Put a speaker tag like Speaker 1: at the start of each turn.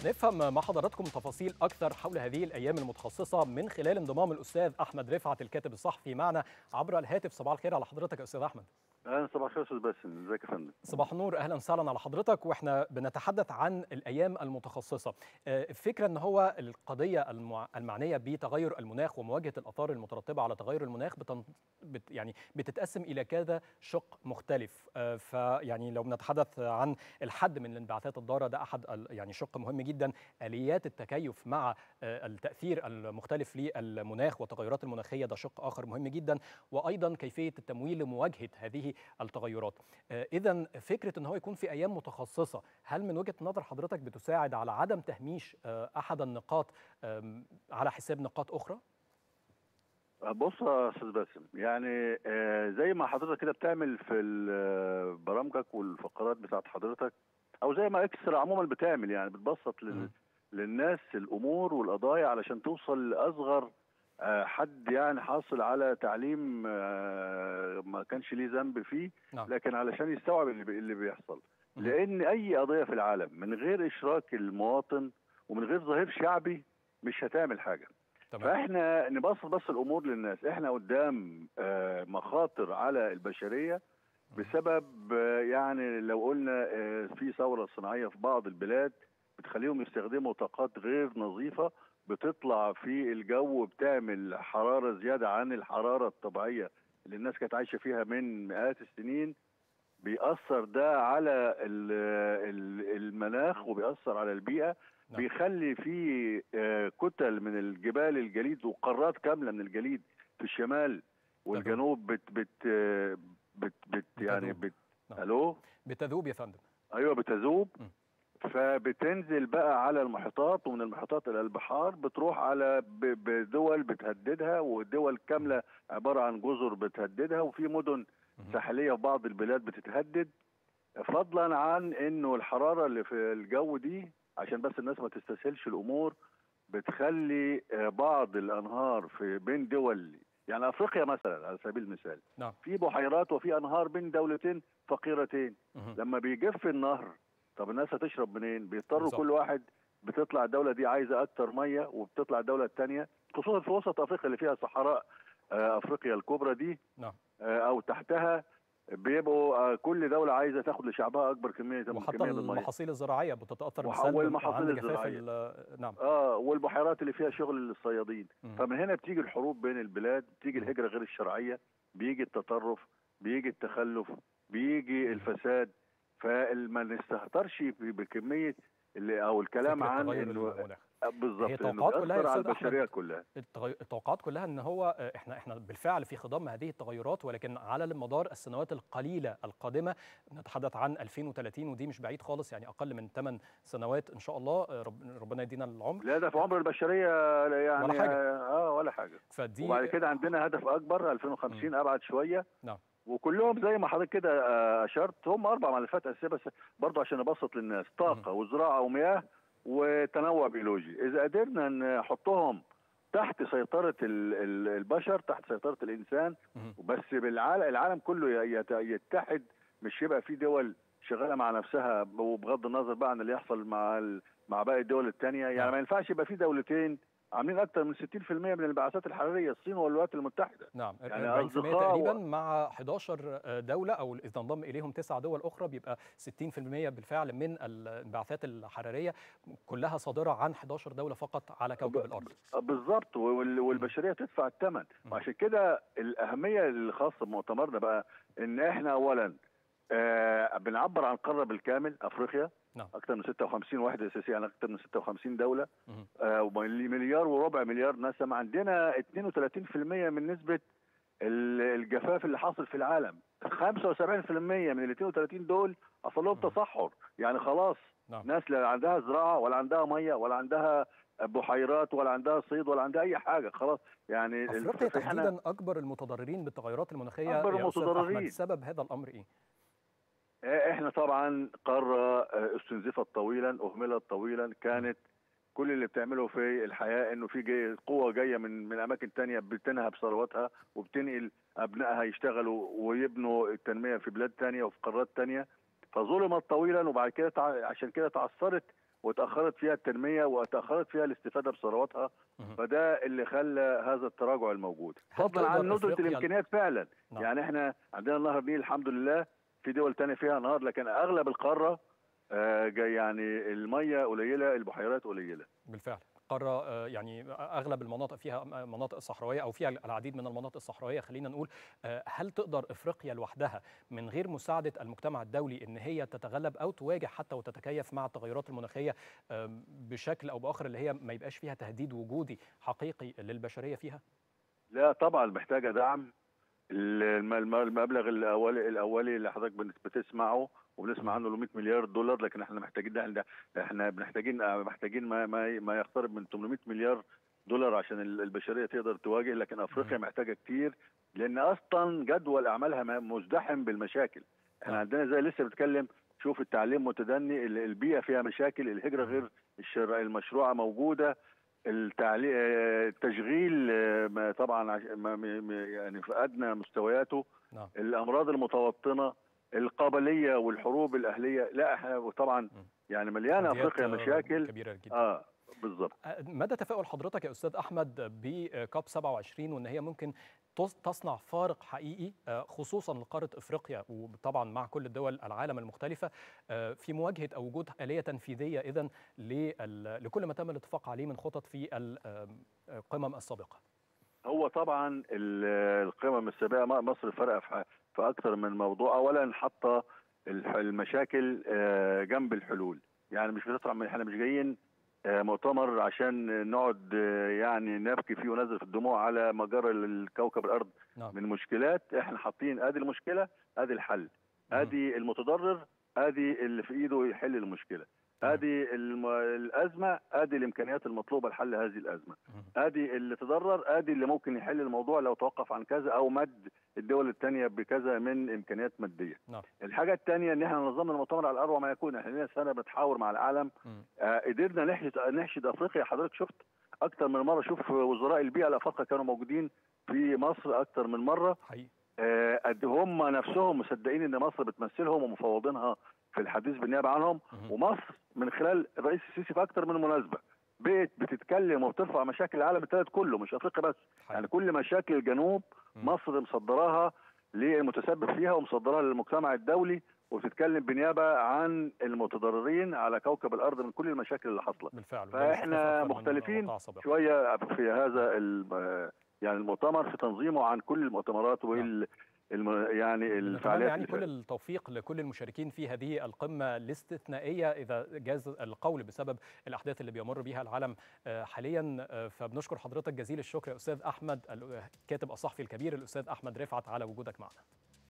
Speaker 1: نفهم مع حضراتكم تفاصيل أكثر حول هذه الأيام المتخصصة من خلال انضمام الأستاذ أحمد رفعت الكاتب الصحفي معنا عبر الهاتف صباح الخير على حضرتك يا أستاذ أحمد
Speaker 2: اهلا صباح الخير استاذ باسم ازيك يا فندم
Speaker 1: صباح النور اهلا وسهلا على حضرتك واحنا بنتحدث عن الايام المتخصصه الفكره ان هو القضيه المع... المعنيه بتغير المناخ ومواجهه الاثار المترتبه على تغير المناخ بتن... بت... يعني بتتقسم الى كذا شق مختلف فيعني لو بنتحدث عن الحد من الانبعاثات الضاره ده احد ال... يعني شق مهم جدا اليات التكيف مع التاثير المختلف للمناخ والتغيرات المناخيه ده شق اخر مهم جدا وايضا كيفيه التمويل لمواجهه هذه التغيرات اذا فكره ان هو يكون في ايام متخصصه هل من وجهه نظر حضرتك بتساعد على عدم تهميش احد النقاط على حساب نقاط اخرى
Speaker 2: بص يا استاذ باسم يعني زي ما حضرتك كده بتعمل في برامجك والفقرات بتاعت حضرتك او زي ما اكسترا عموما بتعمل يعني بتبسط لل... للناس الامور والقضايا علشان توصل لاصغر حد يعني حاصل على تعليم ما كانش ليه ذنب فيه
Speaker 1: نعم.
Speaker 2: لكن علشان يستوعب اللي اللي بيحصل لان اي قضيه في العالم من غير اشراك المواطن ومن غير ظهير شعبي مش هتعمل حاجه
Speaker 1: تمام.
Speaker 2: فاحنا نبسط بس الامور للناس احنا قدام مخاطر على البشريه بسبب يعني لو قلنا في ثوره صناعيه في بعض البلاد بتخليهم يستخدموا طاقات غير نظيفه بتطلع في الجو بتعمل حراره زياده عن الحراره الطبيعيه اللي الناس كانت عايشه فيها من مئات السنين بيأثر ده على المناخ وبيأثر على البيئه
Speaker 1: نعم.
Speaker 2: بيخلي في كتل من الجبال الجليد وقارات كامله من الجليد في الشمال والجنوب بت بت بت, بت يعني بت
Speaker 1: نعم.
Speaker 2: الو
Speaker 1: بتذوب يا فندم
Speaker 2: ايوه بتذوب
Speaker 1: م.
Speaker 2: فبتنزل بقى على المحيطات ومن المحيطات الى البحار بتروح على بدول بتهددها ودول كامله عباره عن جزر بتهددها وفي مدن ساحليه في بعض البلاد بتتهدد فضلا عن انه الحراره اللي في الجو دي عشان بس الناس ما تستسهلش الامور بتخلي بعض الانهار في بين دول يعني افريقيا مثلا على سبيل المثال
Speaker 1: نعم.
Speaker 2: في بحيرات وفي انهار بين دولتين فقيرتين
Speaker 1: مه.
Speaker 2: لما بيجف النهر طب الناس هتشرب منين بيضطروا
Speaker 1: بالظبط.
Speaker 2: كل واحد بتطلع الدوله دي عايزه اكتر ميه وبتطلع الدوله الثانيه خصوصا في وسط افريقيا اللي فيها صحراء آه، افريقيا الكبرى دي
Speaker 1: نعم
Speaker 2: آه، او تحتها بيبقوا آه، كل دوله عايزه تاخد لشعبها اكبر كميه
Speaker 1: وحتى
Speaker 2: كميه من الميه
Speaker 1: المحاصيل الزراعيه بتتاثر
Speaker 2: وح-
Speaker 1: بالسلب
Speaker 2: والمحاصيل
Speaker 1: عند جفاف
Speaker 2: الزراعية.
Speaker 1: ال- نعم
Speaker 2: اه والبحيرات اللي فيها شغل للصيادين
Speaker 1: مم.
Speaker 2: فمن هنا بتيجي الحروب بين البلاد بتيجي
Speaker 1: مم.
Speaker 2: الهجره غير الشرعيه بيجي التطرف بيجي التخلف بيجي الفساد فما نستهترش ب- بكميه اللي او الكلام
Speaker 1: فكرة
Speaker 2: عن
Speaker 1: تغير
Speaker 2: انه
Speaker 1: المناخ
Speaker 2: آه، بالظبط
Speaker 1: هي
Speaker 2: انه
Speaker 1: توقعات كلها يا
Speaker 2: بيأثر على
Speaker 1: أستاذ أحمد.
Speaker 2: البشريه كلها
Speaker 1: التغي- التوقعات كلها ان هو آه، احنا احنا بالفعل في خضم هذه التغيرات ولكن على مدار السنوات القليله القادمه نتحدث عن 2030 ودي مش بعيد خالص يعني اقل من 8 سنوات ان شاء الله آه، رب ربنا يدينا العمر
Speaker 2: لا ده في عمر البشريه يعني
Speaker 1: ولا حاجة.
Speaker 2: اه ولا حاجه
Speaker 1: فدي
Speaker 2: وبعد كده عندنا هدف اكبر 2050 ابعد شويه
Speaker 1: نعم
Speaker 2: وكلهم زي ما حضرتك كده آه، اشرت هم اربع ملفات اساسيه بس برضه عشان نبسط للناس طاقه وزراعه ومياه وتنوع بيولوجي اذا قدرنا نحطهم تحت سيطره ال- ال- البشر تحت سيطره الانسان
Speaker 1: مهم.
Speaker 2: بس بالعالم العالم كله يت- يتحد مش يبقى في دول شغاله مع نفسها وبغض النظر بقى عن اللي يحصل مع ال... مع باقي الدول الثانيه يعني
Speaker 1: نعم.
Speaker 2: ما ينفعش يبقى في دولتين عاملين اكتر من 60% من الانبعاثات الحراريه الصين والولايات المتحده
Speaker 1: نعم
Speaker 2: يعني
Speaker 1: 40%
Speaker 2: أصدقاء
Speaker 1: تقريبا
Speaker 2: و-
Speaker 1: مع 11 دولة أو إذا انضم إليهم تسع دول أخرى بيبقى 60% بالفعل من الانبعاثات الحرارية كلها صادرة عن 11 دولة فقط على كوكب الأرض
Speaker 2: بالظبط وال- والبشريه تدفع الثمن
Speaker 1: مم.
Speaker 2: وعشان كده الاهميه الخاصه بمؤتمرنا بقى ان احنا اولا آه بنعبر عن قاره بالكامل افريقيا
Speaker 1: نعم.
Speaker 2: اكثر من 56 وحده اساسيه يعني اكثر من 56 دوله
Speaker 1: مهم.
Speaker 2: آه ومليار وربع مليار نسمه عندنا 32% من نسبه ال- الجفاف اللي حاصل في العالم 75% من ال 32 دول حصل لهم
Speaker 1: مم.
Speaker 2: تصحر يعني خلاص
Speaker 1: نعم
Speaker 2: ناس لا عندها زراعه ولا عندها ميه ولا عندها بحيرات ولا عندها صيد ولا عندها اي حاجه خلاص يعني
Speaker 1: أفريقيا
Speaker 2: فإحنا-
Speaker 1: تحديدا أكبر المتضررين بالتغيرات المناخية
Speaker 2: أكبر
Speaker 1: يا أستاذ
Speaker 2: المتضررين.
Speaker 1: أحمد سبب هذا الأمر إيه؟
Speaker 2: احنا طبعا قاره آه، استنزفت طويلا اهملت طويلا كانت كل اللي بتعمله في الحياه انه في جاي قوه جايه من من اماكن تانية بتنهب ثروتها وبتنقل ابنائها يشتغلوا ويبنوا التنميه في بلاد تانية وفي قارات تانية فظلمت طويلا وبعد كده تع... عشان كده تعثرت وتاخرت فيها التنميه وتاخرت فيها الاستفاده بثرواتها
Speaker 1: مهم.
Speaker 2: فده اللي خلى هذا التراجع الموجود
Speaker 1: هل
Speaker 2: فضلا عن
Speaker 1: تقدر
Speaker 2: ندره
Speaker 1: أفريقيا-
Speaker 2: الامكانيات فعلا
Speaker 1: نعم.
Speaker 2: يعني احنا عندنا نهر النيل الحمد لله في دول تانية فيها نهر لكن اغلب القاره آه، جاي يعني الميه قليله البحيرات قليله
Speaker 1: بالفعل قارة آه، يعني أغلب المناطق فيها مناطق صحراوية أو فيها العديد من المناطق الصحراوية خلينا نقول آه، هل تقدر إفريقيا لوحدها من غير مساعدة المجتمع الدولي إن هي تتغلب أو تواجه حتى وتتكيف مع التغيرات المناخية آم، بشكل أو بآخر اللي هي ما يبقاش فيها تهديد وجودي حقيقي للبشرية فيها؟
Speaker 2: لا طبعا محتاجه دعم الم- الم- المبلغ الاولي الاولي اللي حضرتك بت- بتسمعه وبنسمع عنه له 100 مليار دولار لكن احنا محتاجين احنا احنا محتاجين محتاجين ما ما ما يقترب من 800 مليار دولار عشان ال- البشريه تقدر تواجه لكن افريقيا محتاجه كتير لان اصلا جدول اعمالها م- مزدحم بالمشاكل احنا
Speaker 1: آه.
Speaker 2: عندنا زي لسه بنتكلم شوف التعليم متدني ال- البيئه فيها مشاكل الهجره غير الشر- المشروعه موجوده التعليق التشغيل آه، ما طبعا عش- ما- ما- ما- يعني في ادنى مستوياته
Speaker 1: نعم
Speaker 2: الامراض المتوطنه القبليه والحروب الاهليه لا احنا طبعا يعني مليانه
Speaker 1: تحديات،
Speaker 2: افريقيا
Speaker 1: آه،
Speaker 2: مشاكل
Speaker 1: كبيرة جدا
Speaker 2: اه بالظبط
Speaker 1: مدى تفاؤل حضرتك يا استاذ احمد بكاب 27 وان هي ممكن تص- تصنع فارق حقيقي آه، خصوصا لقاره افريقيا وطبعا مع كل الدول العالم المختلفه آه، في مواجهه او وجود اليه تنفيذيه اذا لل- لكل ما تم الاتفاق عليه من خطط في القمم السابقه.
Speaker 2: هو طبعا ال- القمم السابقه م- مصر فرق في ح- في اكثر من موضوع اولا حاطه الح- المشاكل آه، جنب الحلول يعني مش بتطلع من احنا مش جايين آه، مؤتمر عشان نقعد آه، يعني نبكي فيه وننزل في الدموع على مجرى الكوكب الارض
Speaker 1: نعم
Speaker 2: من مشكلات احنا حاطين ادي المشكله ادي الحل ادي المتضرر ادي اللي في ايده يحل المشكله
Speaker 1: تمام.
Speaker 2: ادي الم- الازمه ادي الامكانيات المطلوبه لحل هذه الازمه
Speaker 1: مهم.
Speaker 2: ادي اللي تضرر ادي اللي ممكن يحل الموضوع لو توقف عن كذا او مد الدول الثانيه بكذا من امكانيات ماديه.
Speaker 1: نعم.
Speaker 2: الحاجه الثانيه ان احنا نظمنا المؤتمر على اروع ما يكون احنا لنا سنه بنتحاور مع العالم
Speaker 1: مم.
Speaker 2: آه قدرنا نحشد نحشد افريقيا حضرتك شفت اكتر من مره شوف وزراء البيئه الافارقه كانوا موجودين في مصر اكتر من مره
Speaker 1: حقيقي
Speaker 2: آه، قد هم نفسهم مصدقين ان مصر بتمثلهم ومفوضينها في الحديث بالنيابه عنهم
Speaker 1: مهم.
Speaker 2: ومصر من خلال الرئيس السيسي في اكتر من مناسبه بقت بتتكلم وبترفع مشاكل العالم الثالث كله مش افريقيا بس يعني
Speaker 1: حقيقي.
Speaker 2: كل مشاكل الجنوب
Speaker 1: مم.
Speaker 2: مصر مصدراها للمتسبب فيها ومصدراها للمجتمع الدولي وبتتكلم بنيابه عن المتضررين على كوكب الارض من كل المشاكل اللي حاصله
Speaker 1: بالفعل وده
Speaker 2: فإحنا
Speaker 1: اللي حصل أكثر من
Speaker 2: مختلفين
Speaker 1: وقعة سابقة.
Speaker 2: شويه في هذا الم- يعني المؤتمر في تنظيمه عن كل المؤتمرات وال الم... يعني
Speaker 1: نتمنى
Speaker 2: الفعاليات
Speaker 1: يعني
Speaker 2: اللي
Speaker 1: كل
Speaker 2: فاتت.
Speaker 1: التوفيق لكل المشاركين في هذه القمة الاستثنائية إذا جاز القول بسبب الأحداث اللي بيمر بها العالم آه، حاليا آه، فبنشكر حضرتك جزيل الشكر يا أستاذ أحمد الكاتب الصحفي الكبير الأستاذ أحمد رفعت على وجودك معنا